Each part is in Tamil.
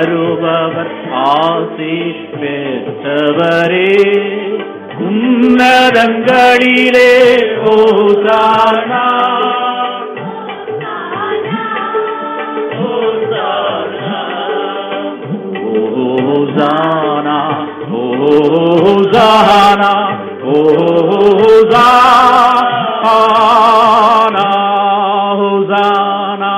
வருபவர் ஆசி பெற்றவரே உன்னதங்களிலே ஓசானா ஓசானா ஓசானா ஓசானா ஓசானா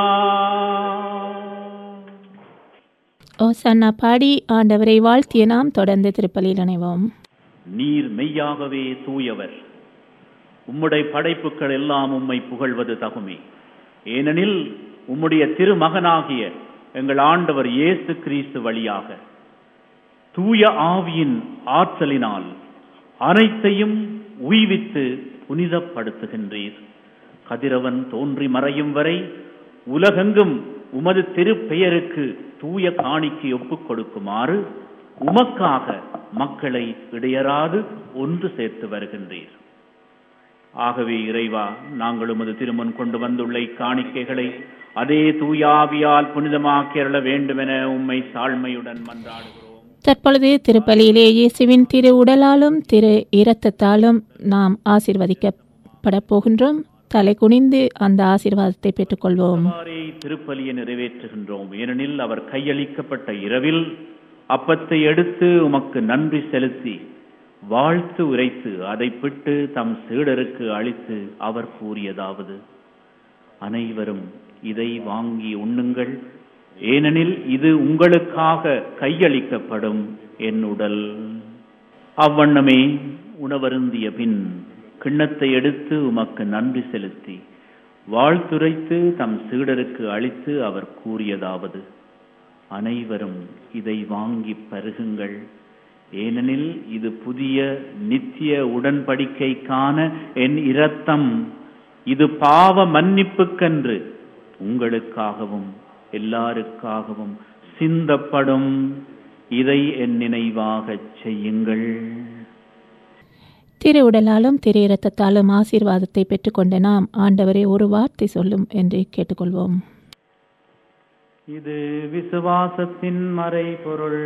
ஓசன்னா பாடி ஆண்டவரை வாழ்த்திய நாம் தொடர்ந்து திருப்பலியில் இணைவோம் நீர் மெய்யாகவே தூயவர் உம்முடைய படைப்புகள் எல்லாம் உம்மை புகழ்வது தகுமே ஏனெனில் உம்முடைய திருமகனாகிய எங்கள் ஆண்டவர் இயேசு கிறிஸ்து வழியாக தூய ஆவியின் ஆற்றலினால் அனைத்தையும் உய்வித்து புனிதப்படுத்துகின்றீர் கதிரவன் தோன்றி மறையும் வரை உலகெங்கும் உமது திருப்பெயருக்கு தூய காணிக்கை ஒப்புக் கொடுக்குமாறு உமக்காக மக்களை இடையராது ஒன்று சேர்த்து வருகின்றீர் ஆகவே இறைவா நாங்கள் உமது திருமன் கொண்டு வந்துள்ள இக்காணிக்கைகளை அதே தூயாவியால் புனிதமாக்கி அருள வேண்டுமென உம்மை தாழ்மையுடன் மன்றாடுகிறோம் தற்பொழுது திருப்பலியிலே இயேசுவின் திரு உடலாலும் திரு இரத்தத்தாலும் நாம் ஆசிர்வதிக்கப்பட போகின்றோம் தலை குனிந்து அந்த ஆசீர்வாதத்தை பெற்றுக்கொள்வோம் இவ்வாறே திருப்பலியை நிறைவேற்றுகின்றோம் ஏனெனில் அவர் கையளிக்கப்பட்ட இரவில் அப்பத்தை எடுத்து உமக்கு நன்றி செலுத்தி வாழ்த்து உரைத்து அதை பிட்டு தம் சீடருக்கு அளித்து அவர் கூறியதாவது அனைவரும் இதை வாங்கி உண்ணுங்கள் ஏனெனில் இது உங்களுக்காக கையளிக்கப்படும் என் உடல் அவ்வண்ணமே உணவருந்திய பின் கிண்ணத்தை எடுத்து உமக்கு நன்றி செலுத்தி வாழ்த்துரைத்து தம் சீடருக்கு அளித்து அவர் கூறியதாவது அனைவரும் இதை வாங்கி பருகுங்கள் ஏனெனில் இது புதிய நித்திய உடன்படிக்கைக்கான என் இரத்தம் இது பாவ மன்னிப்புக்கென்று உங்களுக்காகவும் எல்லாருக்காகவும் சிந்தப்படும் இதை என் நினைவாகச் செய்யுங்கள் திரு உடலாலும் திரு இரத்தத்தாலும் ஆசீர்வாதத்தை பெற்றுக்கொண்ட நாம் ஆண்டவரை ஒரு வார்த்தை சொல்லும் என்று கேட்டுக்கொள்வோம் இது விசுவாசத்தின் மறைபொருள்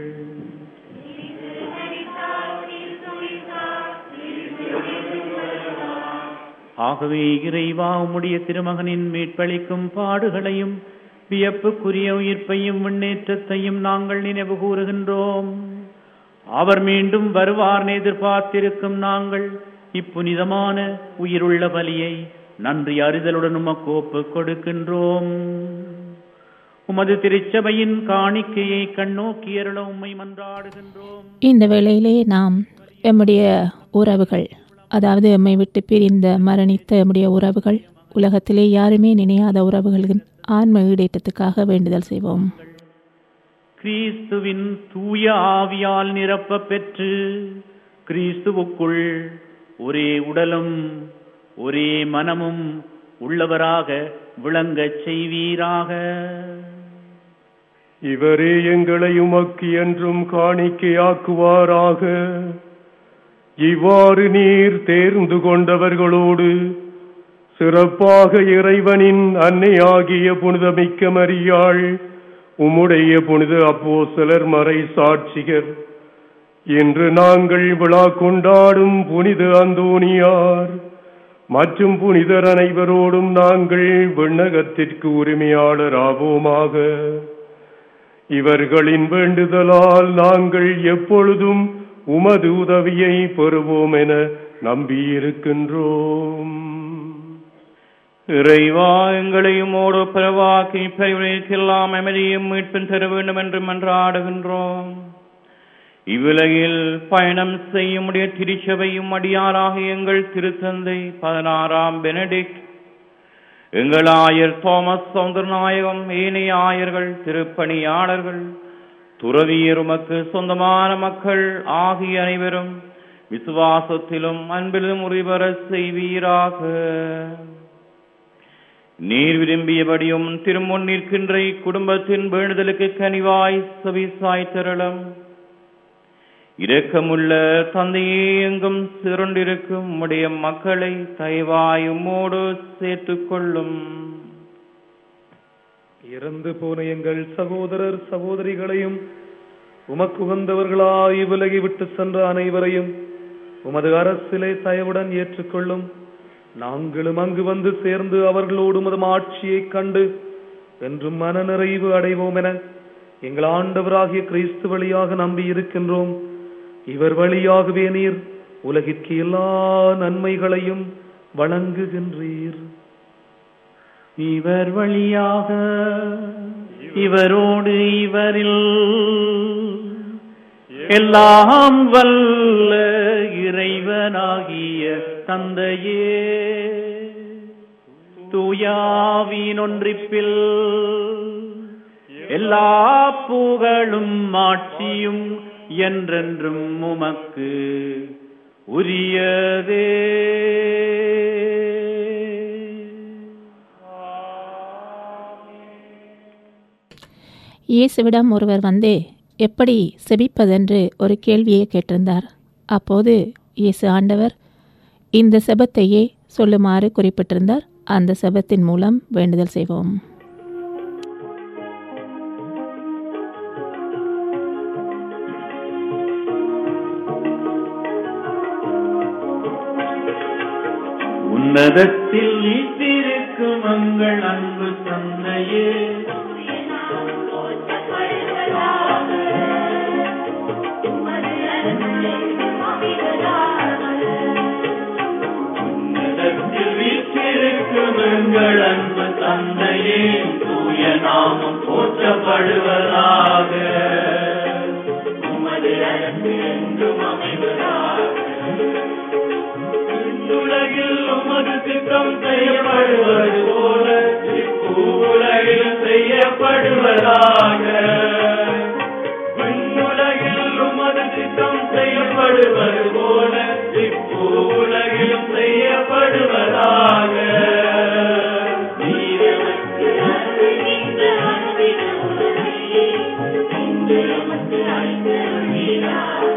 ஆகவே இறைவா உம்முடைய திருமகனின் மீட்பளிக்கும் பாடுகளையும் வியப்புக்குரிய உயிர்ப்பையும் முன்னேற்றத்தையும் நாங்கள் நினைவு கூறுகின்றோம் அவர் மீண்டும் வருவார் எதிர்பார்த்திருக்கும் நாங்கள் இப்புனிதமான உயிருள்ள பலியை நன்றி அறிதலுடன் உமக்கு ஒப்புக் கொடுக்கின்றோம் உமது திருச்சபையின் காணிக்கையை கண்ணோக்கி அருள உம்மை மன்றாடுகின்றோம் இந்த வேளையிலே நாம் எம்முடைய உறவுகள் அதாவது எம்மை விட்டு பிரிந்த மரணித்த எம்முடைய உறவுகள் உலகத்திலே யாருமே நினையாத உறவுகளின் ஆன்ம ஈடேற்றத்துக்காக வேண்டுதல் செய்வோம் கிறிஸ்துவின் தூய ஆவியால் நிரப்ப பெற்று கிறிஸ்துவுக்குள் ஒரே உடலும் ஒரே மனமும் உள்ளவராக விளங்கச் செய்வீராக இவரே எங்களை உமக்கு என்றும் காணிக்கையாக்குவாராக இவ்வாறு நீர் தேர்ந்து கொண்டவர்களோடு சிறப்பாக இறைவனின் அன்னையாகிய புனிதமிக்க மரியாள் உம்முடைய புனித அப்போஸ்தலர் மறை சாட்சிகர் இன்று நாங்கள் விழா கொண்டாடும் புனித அந்தோனியார் மற்றும் புனிதர் அனைவரோடும் நாங்கள் விண்ணகத்திற்கு உரிமையாளர் ஆவோமாக இவர்களின் வேண்டுதலால் நாங்கள் எப்பொழுதும் உமது உதவியை பெறுவோம் என நம்பியிருக்கின்றோம் இறைவா எங்களையும் ஓடு பிறவாக்கி பரிவுரைக்கெல்லாம் அமைதியும் மீட்பின் தர வேண்டும் என்று மன்றாடுகின்றோம் இவ்வுலகில் பயணம் செய்யுமுடைய திருச்சபையும் அடியாராக எங்கள் திருத்தந்தை பதினாறாம் பெனடிக்ட் எங்கள் ஆயர் தோமஸ் சௌந்தரநாயகம் ஏனைய ஆயர்கள் திருப்பணியாளர்கள் துறவியர் உமக்கு சொந்தமான மக்கள் ஆகிய அனைவரும் விசுவாசத்திலும் அன்பிலும் உரிவர செய்வீராக நீர் விரும்பியபடியும் திருமுன் நிற்கின்ற இக்குடும்பத்தின் வேண்டுதலுக்கு கனிவாய் சவிசாய் தரலம் இரக்கமுள்ள தந்தையே எங்கும் சிறண்டிருக்கும் உடைய மக்களை தயவாய் உம்மோடு சேர்த்துக் கொள்ளும் இறந்து போன எங்கள் சகோதரர் சகோதரிகளையும் உமக்கு உகந்தவர்களாய் விலகி விட்டு சென்ற அனைவரையும் உமது அரசிலே தயவுடன் ஏற்றுக்கொள்ளும் நாங்களும் அங்கு வந்து சேர்ந்து அவர்களோடு உமது ஆட்சியைக் கண்டு என்றும் மனநிறைவு அடைவோம் என எங்கள் ஆண்டவராகிய கிறிஸ்து வழியாக நம்பி இருக்கின்றோம் இவர் வழியாகவே நீர் உலகிற்கு எல்லா நன்மைகளையும் வழங்குகின்றீர் இவர் வழியாக இவரோடு இவரில் எல்லாம் வல்ல இறைவனாகிய தந்தையே தூயாவின் ஒன்றிப்பில் எல்லா புகழும் ஆட்சியும் என்றென்றும் உமக்கு உரியதே இயேசுவிடம் ஒருவர் வந்து எப்படி செபிப்பதென்று ஒரு கேள்வியை கேட்டிருந்தார் அப்போது இயேசு ஆண்டவர் இந்த செபத்தையே சொல்லுமாறு குறிப்பிட்டிருந்தார் அந்த செபத்தின் மூலம் வேண்டுதல் செய்வோம் உன்னதத்தில் வீட்டிருக்கும் எங்கள் அன்பு தந்தையே உன்னதத்தில் வீட்டிருக்கும் எங்கள் அன்பு தந்தையே தூய நாமம் போற்றப்படுவதாக உமது அரசு என்றும் அமைவதாக உலகில் உமது திட்டம் செய்யப்படுவது போல இப்பூலகில் செய்யப்படுவதாக விண்ணுலகில் உமது திட்டம் செய்யப்படுவது போல இப்பூலகில் செய்யப்படுவதாக நீரவர்க்கு அருள்கின்ற அன்பின் உணவை இன்று எமக்கு அளித்தருளீராக.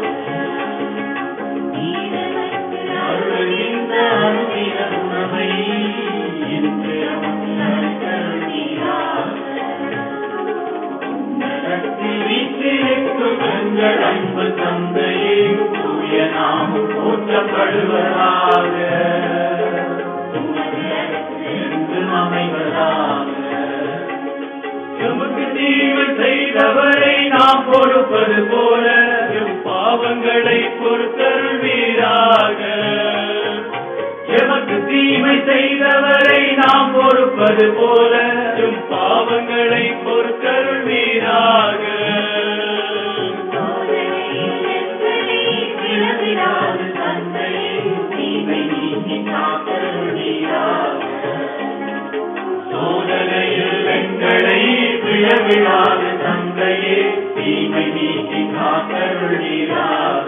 அருள்கின்ற அன்பின் உணவை இன்று எமக்கு அளித்தருளீராக. உன்னதத்தில் வீற்றிருக்கும் எங்கள் அன்பு தந்தையே தூய நாமம் போற்றப்படுவதாக உமது அரசு என்றும் அமைவதாக எமக்கு தீமை செய்தவரை நாம் பொறுப்பது போல எம் பாவங்களை பொறுத்தருள்வீராக எமக்கு தீமை செய்தவரை நாம் பொறுப்பது போல எம் பாவங்களை பொறுத்தருள்வீராக சோதனையில் எங்களை விழவிடாத தந்தையே தீமை நீக்கி காத்தருள்வீராக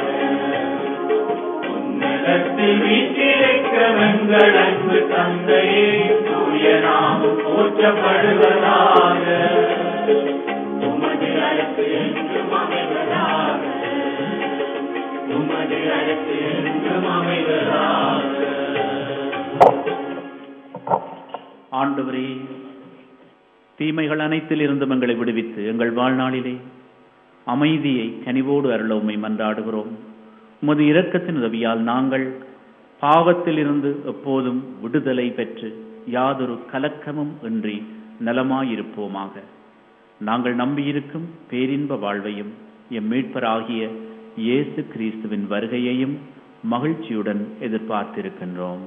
உன்னதத்தில் வீட்டிருக்க எங்கள் அன்பு தந்தையே தூய நாமம் போற்றப்படுவதாக உமது அரசு என்றும் அமைவதாக உமது அரசு என்றும் அமைவதாக ஆண்டவரே தீமைகள் அனைத்தில் இருந்தும் எங்களை விடுவித்து எங்கள் வாழ்நாளிலே அமைதியை கனிவோடு அருள உம்மை மன்றாடுகிறோம் உமது இரக்கத்தின் உதவியால் நாங்கள் பாவத்தில் இருந்து எப்போதும் விடுதலை பெற்று யாதொரு கலக்கமும் இன்றி நலமாயிருப்போமாக நாங்கள் நம்பியிருக்கும் பேரின்ப வாழ்வையும் எம் மீட்பராகிய இயேசு கிறிஸ்துவின் வருகையையும் மகிழ்ச்சியுடன் எதிர்பார்த்திருக்கின்றோம்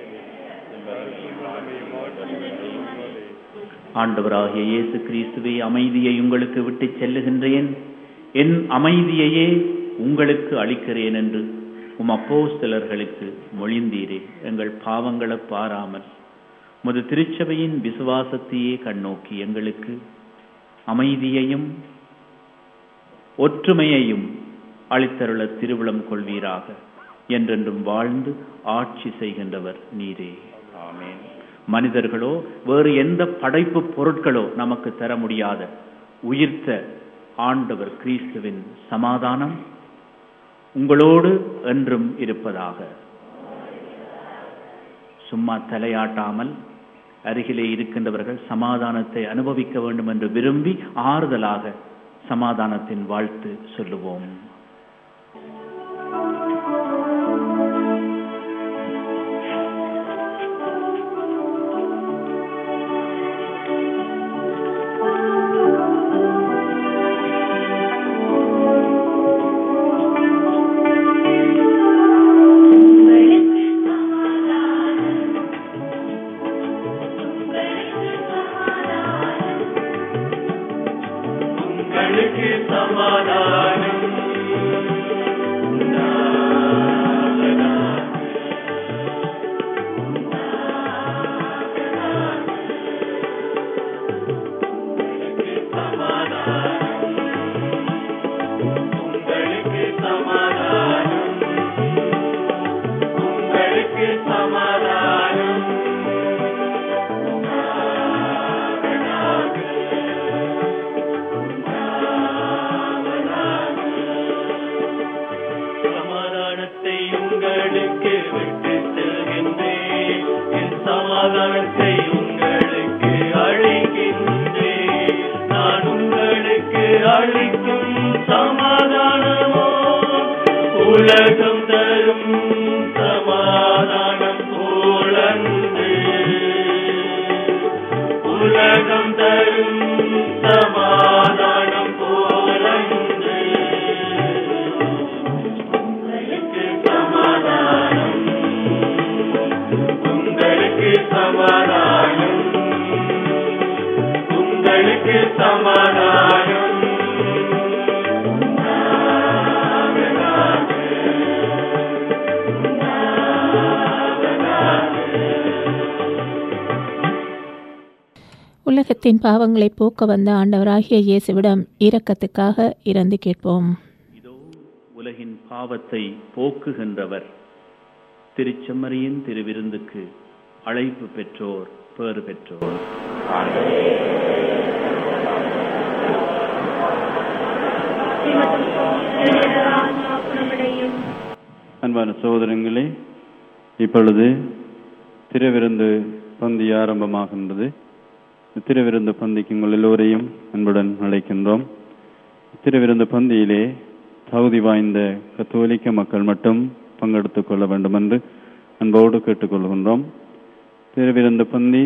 ஆண்டவராகிய இயேசு கிறிஸ்துவே அமைதியை உங்களுக்கு விட்டுச் செல்லுகின்றேன் என் அமைதியையே உங்களுக்கு அளிக்கிறேன் என்று உம் அப்போஸ்தலர்களுக்கு மொழிந்தீரே எங்கள் பாவங்களை பாராமல் முது திருச்சபையின் விசுவாசத்தையே கண்ணோக்கி எங்களுக்கு அமைதியையும் ஒற்றுமையையும் அளித்தருள திருவிழம் கொள்வீராக என்றென்றும் வாழ்ந்து ஆட்சி செய்கின்றவர் நீரே ஆமென் மனிதர்களோ வேறு எந்த படைப்பு பொருட்களோ நமக்கு தர முடியாத உயிர்த்த ஆண்டவர் கிறிஸ்துவின் சமாதானம் உங்களோடு என்றும் இருப்பதாக சும்மா தலையாட்டாமல் அருகிலே இருக்கின்றவர்கள் சமாதானத்தை அனுபவிக்க வேண்டும் என்று விரும்பி ஆறுதலாக சமாதானத்தின் வாழ்த்து சொல்லுவோம் உங்களுக்கு சமாதானம் உங்களுக்கு சமாதானம் உங்களுக்கு சமாதானம் சமாதானத்தை உங்களுக்கு விட்டு செல்கின்றேன் என் சமாதானத்தை உங்களுக்கு அளிக்கின்றேன் நான் உங்களுக்கு அளிக்கும் சமாதானமோ உலகம் தரும் சமாதானம் போலன்று உலகம் தரும் சமாதானம் போலன்று உங்களுக்கு சமாதானம் உங்களுக்கு சமாதானம் உங்களுக்கு சமாதானம் உலகத்தின் பாவங்களை போக்க வந்த ஆண்டவராகிய இயேசுவிடம் இரக்கத்துக்காக இறந்து கேட்போம் இதோ உலகின் பாவத்தை போக்குகின்றவர் திருச்செம்மறியின் திருவிருந்துக்கு அழைப்பு பெற்றோர் பேறு பெற்றோர் அன்பான சகோதரங்களே இப்பொழுது திருவிருந்து பந்தி ஆரம்பமாகின்றது திருவிருந்து பந்திக்கு உங்கள் எல்லோரையும் அன்புடன் அழைக்கின்றோம் திருவிருந்து பந்தியிலே தகுதி வாய்ந்த கத்தோலிக்க மக்கள் மட்டும் பங்கெடுத்துக் கொள்ள வேண்டும் என்று அன்போடு கேட்டுக்கொள்கின்றோம் திருவிருந்து பந்தி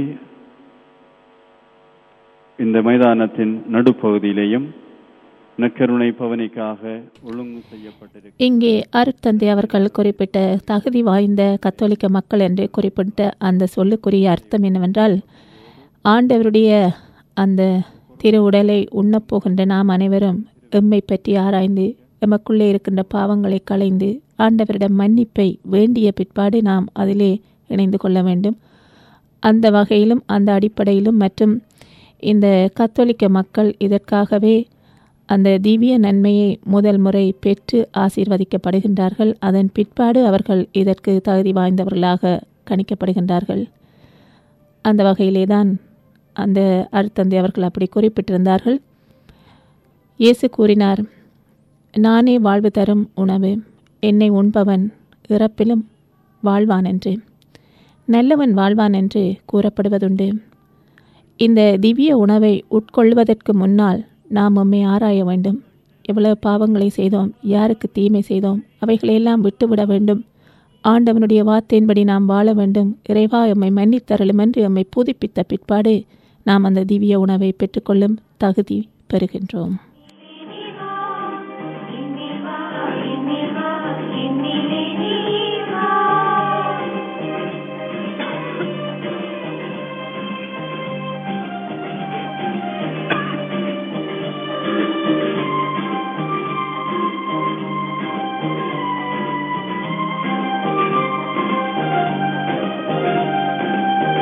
இந்த மைதானத்தின் நடுப்பகுதியிலேயும் நற்கருணை பவனிக்காக ஒழுங்கு செய்யப்பட்டிருக்கிறது இங்கே அருட்தந்தை அவர்கள் குறிப்பிட்ட தகுதி வாய்ந்த கத்தோலிக்க மக்கள் என்று குறிப்பிட்ட அந்த சொல்லுக்குரிய அர்த்தம் என்னவென்றால் ஆண்டவருடைய அந்த திரு உடலை உண்ணப் போகின்ற நாம் அனைவரும் எம்மை பற்றி ஆராய்ந்து எமக்குள்ளே இருக்கின்ற பாவங்களை களைந்து ஆண்டவரிடம் மன்னிப்பை வேண்டிய பிற்பாடு நாம் அதிலே இணைந்து கொள்ள வேண்டும் அந்த வகையிலும் அந்த அடிப்படையிலும் மற்றும் இந்த கத்தோலிக்க மக்கள் இதற்காகவே அந்த திவ்ய நன்மையை முதல் முறை பெற்று ஆசீர்வதிக்கப்படுகின்றார்கள் அதன் பிற்பாடு அவர்கள் இதற்கு தகுதி வாய்ந்தவர்களாக கணிக்கப்படுகின்றார்கள் அந்த வகையிலே தான் அந்த அருத்தந்தை அவர்கள் அப்படி குறிப்பிட்டிருந்தார்கள் இயேசு கூறினார் நானே வாழ்வு தரும் உணவு என்னை உண்பவன் இறப்பிலும் வாழ்வான் என்று நல்லவன் வாழ்வான் என்று கூறப்படுவதுண்டு இந்த திவ்ய உணவை உட்கொள்வதற்கு முன்னால் நாம் உம்மை ஆராய வேண்டும் எவ்வளவு பாவங்களை செய்தோம் யாருக்கு தீமை செய்தோம் அவைகளையெல்லாம் விட்டுவிட வேண்டும் ஆண்டவனுடைய வார்த்தையின்படி நாம் வாழ வேண்டும் இறைவா எம்மை மன்னித்தருளும் என்று எம்மை புதுப்பித்த பிற்பாடு நாம் அந்த திவ்ய உணவை பெற்றுக்கொள்ளும் தகுதி பெறுகின்றோம்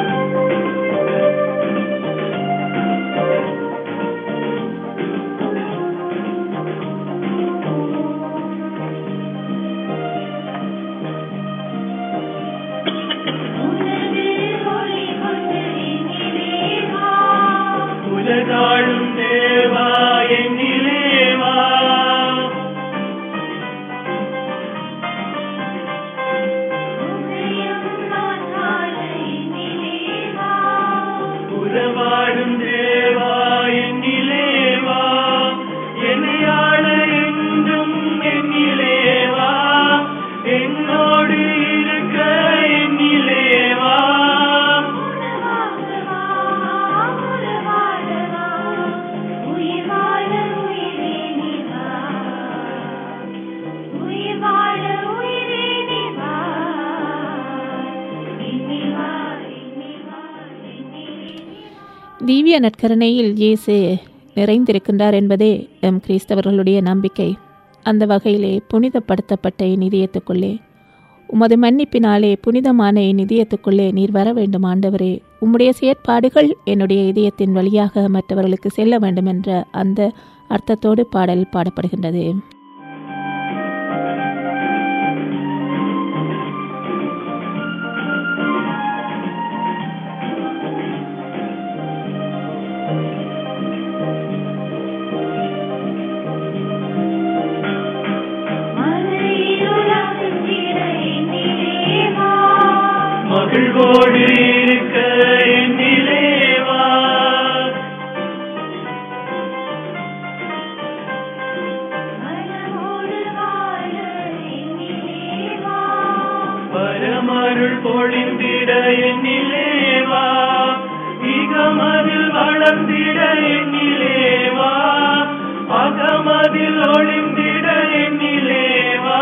உங்களுக்கு தீவிய நற்கரணையில் இயேசு நிறைந்திருக்கின்றார் என்பதே எம் கிறிஸ்தவர்களுடைய நம்பிக்கை அந்த வகையிலே புனிதப்படுத்தப்பட்ட என் இதயத்துக்குள்ளே உமது மன்னிப்பினாலே புனிதமான என் இதயத்துக்குள்ளே நீர் வர வேண்டும் ஆண்டவரே உம்முடைய செயற்பாடுகள் என்னுடைய இதயத்தின் வழியாக மற்றவர்களுக்கு செல்ல வேண்டும் என்ற அந்த அர்த்தத்தோடு பாடல் பாடப்படுகின்றது மகிழ்வோடு இருக்க என்னிலே வா பரமருள் பொழிந்திட என்னிலே வா இகமதில் வளர்ந்திட என்னிலே வா அகமதில் ஒளிந்திட என்னிலே வா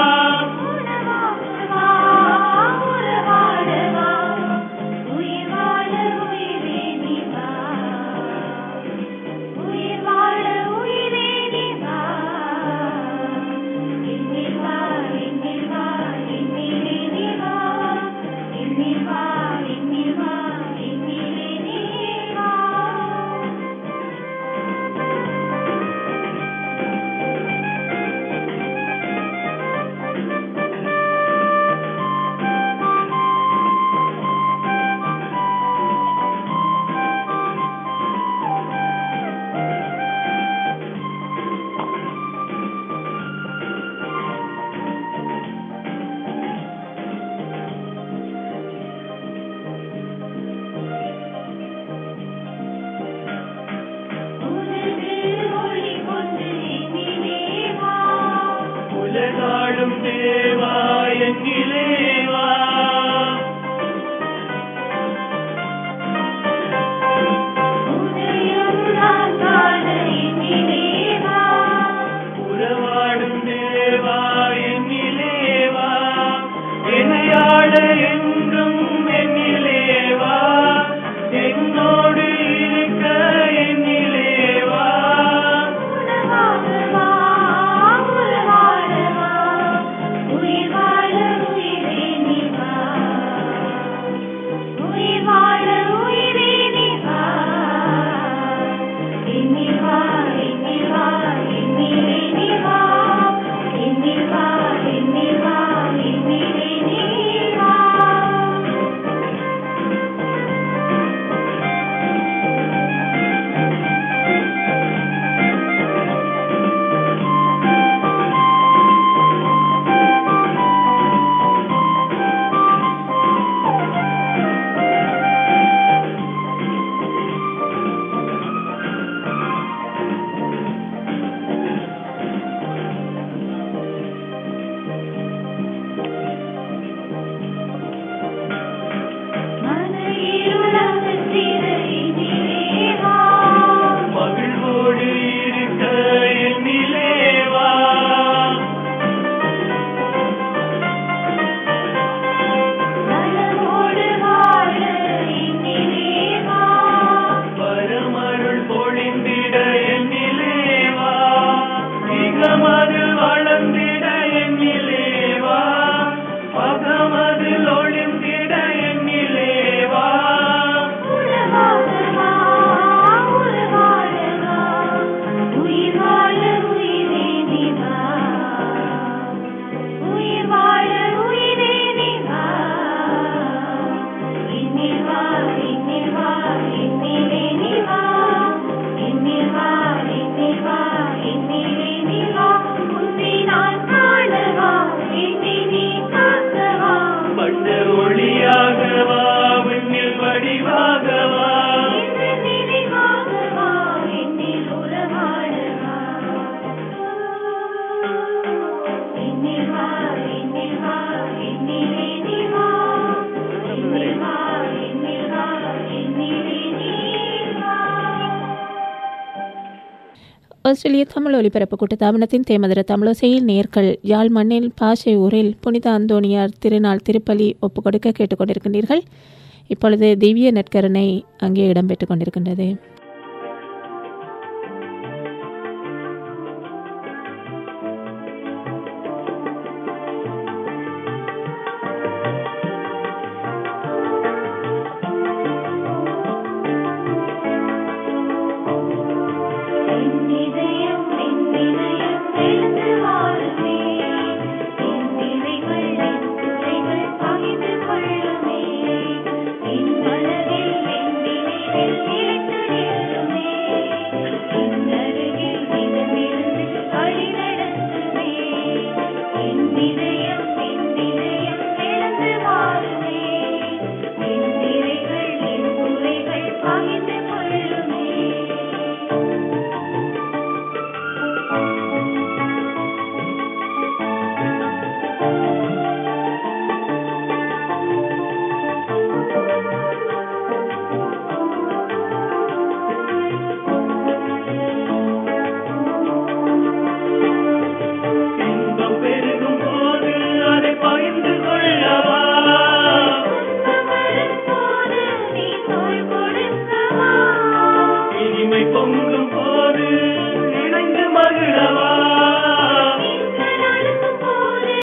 உலகாடும் தேவா என்னிலே வா உறவாடும் தேவா என்னிலே வா என்னையாட என்றும் என்னிலே வா என்னோடு இருக்க என்னிலே வா மகிழ்வோடு இருக்க என்னிலே வா பரமருள் பொழிந்திட என்னிலே வா இகமதில் வளர்ந்திட என்னிலே வா பகமதில் ஒளிந்திட என்னிலே வா பட்ட ஒளியாகவா விண்ணில் வடிவாகவா ஆஸ்திரேலிய தமிழ் ஒலிபரப்பு கூட்டத்தாபனத்தின் தேமதுர தமிழோசையில் நேர்கள் யாழ் மண்ணில் பாஷை ஊரில் புனித அந்தோணியார் திருநாள் திருப்பலி ஒப்புக்கொடுக்க கேட்டுக்கொண்டிருக்கின்றீர்கள் இப்பொழுது திவ்ய நற்கருணை அங்கே இடம்பெற்று கொண்டிருக்கின்றது